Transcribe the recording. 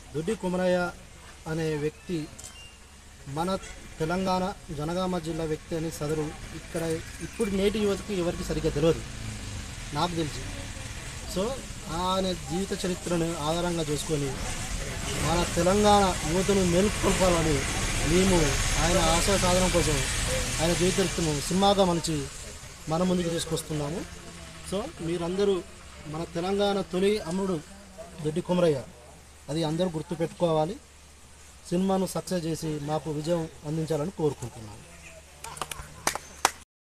దొడ్డి కుమరయ్య అనే వ్యక్తి మన తెలంగాణ జనగామ జిల్లా వ్యక్తి అని సదరు ఇక్కడ ఇప్పుడు నేటి యువతకి ఎవరికి సరిగ్గా తెలియదు నాకు తెలిసి సో ఆయన జీవిత చరిత్రను ఆధారంగా చేసుకొని మన తెలంగాణ యువతను మేల్కొల్పాలని మేము ఆయన ఆశయ సాధన కోసం ఆయన జీవిత చరిత్రను సినిమాగా మలిచి మన ముందుకు తీసుకొస్తున్నాము సో మీరందరూ మన తెలంగాణ తొలి అమ్ముడు దొడ్డి కుమరయ్య అది అందరూ గుర్తుపెట్టుకోవాలి సినిమాను సక్సెస్ చేసి మాకు విజయం అందించాలని కోరుకుంటున్నాను